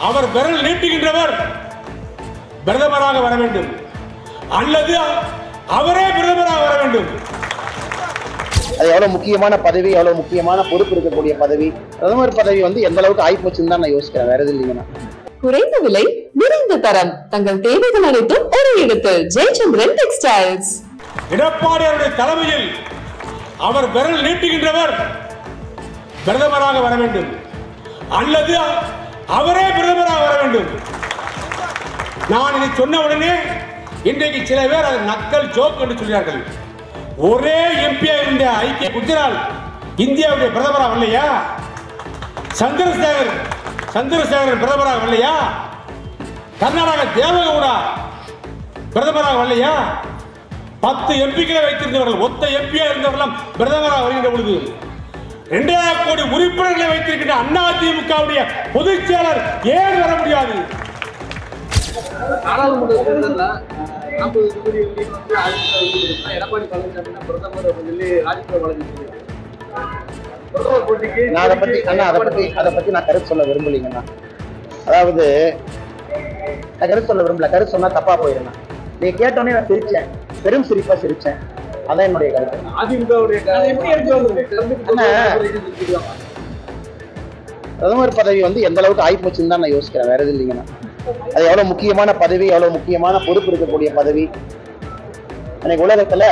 அவர் விரல் நீட்டுகின்றவர் பிரதமராக வர வேண்டும் அல்லது அவரே பிரதமராக வர வேண்டும் அது எவ்வளவு முக்கியமான பதவி எவ்வளவு முக்கியமான பொறுப்பு இருக்கக்கூடிய பதவி பிரதமர் பதவி வந்து எந்த அளவுக்கு ஆயிப்போச்சுன்னு தான் நான் யோசிக்கிறேன் வேற எதுவும் இல்லைங்கண்ணா குறைந்த விலை நிறைந்த தரம் தங்கள் தேவைகள் அனைத்தும் ஒரு இடத்தில் ஜெயச்சந்திரன் டெக்ஸ்டைல்ஸ் எடப்பாடியாருடைய தலைமையில் அவர் விரல் நீட்டுகின்றவர் பிரதமராக வர வேண்டும் அல்லது அவரே பிரதமராக வர வேண்டும் நான் இதை சொன்ன உடனே இன்றைக்கு சில பேர் அது நக்கல் ஜோக் என்று சொல்கிறார்கள் ஒரே எம்பியா இருந்த ஐக்கிய குஜராத் இந்தியாவுடைய பிரதமராக வரலையா சந்திரசேகர் சந்திரசேகரன் பிரதமராக வரலையா கர்நாடக தேவகவுடா பிரதமராக வரலையா பத்து எம்பிக்களை வைத்திருந்தவர்கள் ஒத்த எம்பியா இருந்தவர்கள் பிரதமராக வருகின்ற பொழுது இரண்டாயிரம் கோடி உறுப்பினர்களை வைத்திருக்கின்ற அண்ணா திமுகவுடைய பொதுச் செயலர் ஏன் வர முடியாது நாடாளுமன்ற தேர்தல்ல நாற்பது தொகுதி வந்து அதிமுக வந்து எடப்பாடி பழனிசாமி தான் பிரதமர் அப்படின்னு சொல்லி ராஜ்யசபா வழங்கிட்டு பிரதமர் போட்டிக்கு நான் அதை பத்தி அண்ணா அதை பத்தி அதை பத்தி நான் கருத்து சொல்ல விரும்பலைங்கண்ணா அதாவது நான் கருத்து சொல்ல விரும்பல கருத்து சொன்னா தப்பா போயிருந்தேன் நீங்க கேட்டோன்னே நான் சிரிச்சேன் பெரும் சிரிப்பா சிரிச்சேன் அதான் என்னுடைய கருத்து அதிமுகவுடைய எப்படி எடுத்து அண்ணா. பிரதமர் பதவி வந்து எந்த அளவுக்கு ஆயிப்போச்சுன்னு தான் நான் யோசிக்கிறேன் வேற எதுவும் இல்லைங்கண்ணா அது எவ்வளவு முக்கியமான பதவி எவ்வளவு முக்கியமான பொறுப்பு இருக்கக்கூடிய பதவி இன்னைக்கு உலகத்துல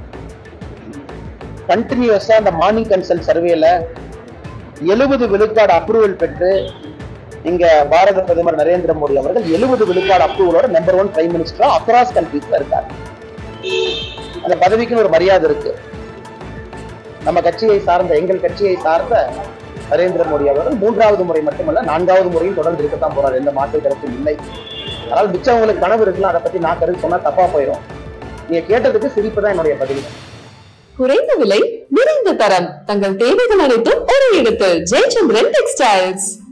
கண்டினியூஸா அந்த மார்னிங் கன்சல்ட் சர்வேல எழுபது விழுக்காடு அப்ரூவல் பெற்று இங்க பாரத பிரதமர் நரேந்திர மோடி அவர்கள் எழுபது விழுக்காடு அப்ரூவலோட நம்பர் ஒன் பிரைம் மினிஸ்டரா அக்ராஸ் கண்ட்ரீஸ்ல இருக்காரு அந்த பதவிக்குன்னு ஒரு மரியாதை இருக்கு நம்ம கட்சியை சார்ந்த எங்கள் கட்சியை சார்ந்த நரேந்திர மோடி அவர்கள் மூன்றாவது முறை மட்டுமல்ல நான்காவது முறையும் தொடர்ந்து இருக்கத்தான் போறார் எந்த மாற்று கருத்தும் இல்லை அதனால் மிச்சவங்களுக்கு கனவு இருக்கலாம் அதை பத்தி நான் கருத்து சொன்னா தப்பா போயிடும் நீங்க கேட்டதுக்கு சிரிப்பு தான் என்னுடைய பதில் குறைந்த விலை நிறைந்த தரம் தங்கள் தேவைகள் அனைத்தும் ஒரு இடத்தில் ஜெயச்சந்திரன் டெக்ஸ்டைல்ஸ்